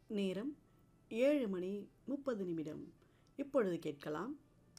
நேரம் ஏழு மணி முப்பது நிமிடம் இப்பொழுது கேட்கலாம்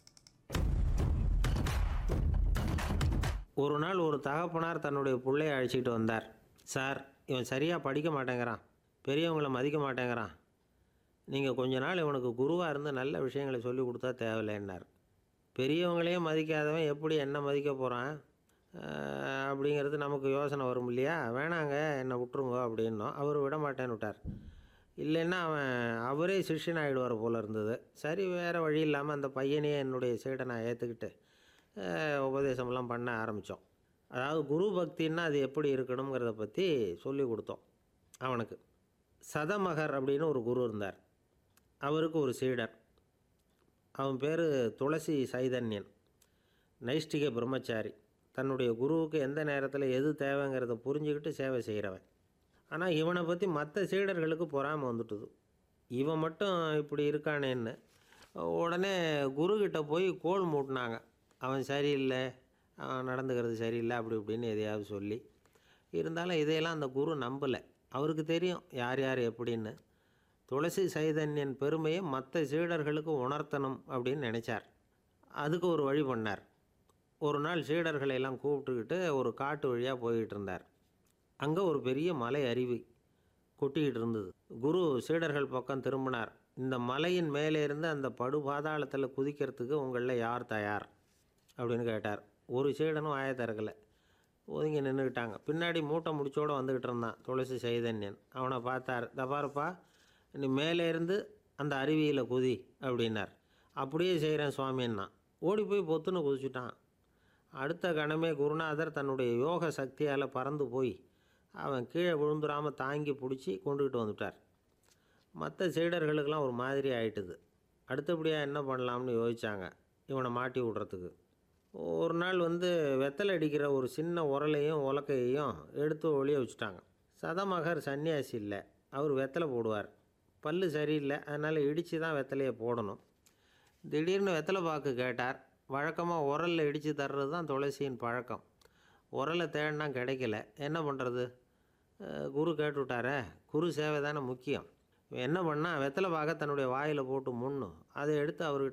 ஒரு நாள் ஒரு தகப்பனார் தன்னுடைய பிள்ளைய அழைச்சிக்கிட்டு வந்தார் சார் இவன் சரியாக படிக்க மாட்டேங்கிறான் பெரியவங்களை மதிக்க மாட்டேங்கிறான் நீங்கள் கொஞ்ச நாள் இவனுக்கு குருவாக இருந்து நல்ல விஷயங்களை சொல்லி கொடுத்தா தேவையில்லைன்னார் பெரியவங்களையே மதிக்காதவன் எப்படி என்ன மதிக்க போகிறான் அப்படிங்கிறது நமக்கு யோசனை வரும் இல்லையா வேணாங்க என்னை விட்டுருங்க அப்படின்னோம் அவர் விட மாட்டேன்னு விட்டார் இல்லைன்னா அவன் அவரே சிஷ்யன் ஆகிடுவார் போல இருந்தது சரி வேறு வழி இல்லாமல் அந்த பையனையே என்னுடைய சீடனை ஏற்றுக்கிட்டு அஹ், உபதேசமெல்லாம் பண்ண ஆரம்பித்தோம் அதாவது குரு பக்தின்னா அது எப்படி இருக்கணுங்கிறத பற்றி சொல்லி கொடுத்தோம் அவனுக்கு சதமகர் அப்படின்னு ஒரு குரு இருந்தார் அவருக்கு ஒரு சீடர் அவன் பேர் துளசி சைதன்யன் நைஷ்டிக பிரம்மச்சாரி தன்னுடைய குருவுக்கு எந்த நேரத்தில் எது தேவைங்கிறத புரிஞ்சுக்கிட்டு சேவை செய்கிறவன் ஆனால் இவனை பற்றி மற்ற சீடர்களுக்கு பொறாமை வந்துட்டுது இவன் மட்டும் இப்படி இருக்கானேன்னு உடனே குருக்கிட்ட போய் கோல் மூட்டினாங்க அவன் சரியில்லை அவன் நடந்துக்கிறது சரியில்லை அப்படி இப்படின்னு எதையாவது சொல்லி இருந்தாலும் இதையெல்லாம் அந்த குரு நம்பலை அவருக்கு தெரியும் யார் யார் எப்படின்னு துளசி சைதன்யன் பெருமையை மற்ற சீடர்களுக்கு உணர்த்தணும் அப்படின்னு நினச்சார் அதுக்கு ஒரு வழி பண்ணார் ஒரு நாள் சீடர்களை எல்லாம் கூப்பிட்டுக்கிட்டு ஒரு காட்டு வழியாக போய்கிட்டு இருந்தார் அங்கே ஒரு பெரிய மலை அருவி கொட்டிக்கிட்டு இருந்தது குரு சீடர்கள் பக்கம் திரும்பினார் இந்த மலையின் மேலே இருந்து அந்த படு பாதாளத்தில் குதிக்கிறதுக்கு உங்களில் யார் தயார் அப்படின்னு கேட்டார் ஒரு சீடனும் ஆய திறக்கலை ஒதுங்கி நின்றுக்கிட்டாங்க பின்னாடி மூட்டை முடிச்சோடு வந்துக்கிட்டு இருந்தான் துளசி சைதன்யன் அவனை பார்த்தார் தபாருப்பா நீ மேலே இருந்து அந்த அருவியில் குதி அப்படின்னார் அப்படியே செய்கிறேன் சுவாமின்னா ஓடி போய் பொத்துன்னு குதிச்சுட்டான் அடுத்த கணமே குருநாதர் தன்னுடைய யோக சக்தியால் பறந்து போய் அவன் கீழே விழுந்துடாமல் தாங்கி பிடிச்சி கொண்டுக்கிட்டு வந்துட்டார் மற்ற சீடர்களுக்கெல்லாம் ஒரு மாதிரி ஆயிட்டுது அடுத்தபடியாக என்ன பண்ணலாம்னு யோசிச்சாங்க இவனை மாட்டி விட்றதுக்கு ஒரு நாள் வந்து வெத்தலை அடிக்கிற ஒரு சின்ன உரலையும் உலக்கையையும் எடுத்து ஒளிய வச்சுட்டாங்க சதமகர் சன்னியாசி இல்லை அவர் வெத்தலை போடுவார் பல்லு சரியில்லை அதனால் இடித்து தான் வெத்தலையை போடணும் திடீர்னு வெத்தலை பாக்கு கேட்டார் வழக்கமாக உரலில் இடித்து தர்றது தான் துளசியின் பழக்கம் உரலை தேடினா கிடைக்கல என்ன பண்ணுறது குரு கேட்டு விட்டாரே குரு சேவை தானே முக்கியம் இவன் என்ன பண்ணா வெத்தலை பாக்க தன்னுடைய வாயில் போட்டு முன்னும் அதை எடுத்து அவர்கிட்ட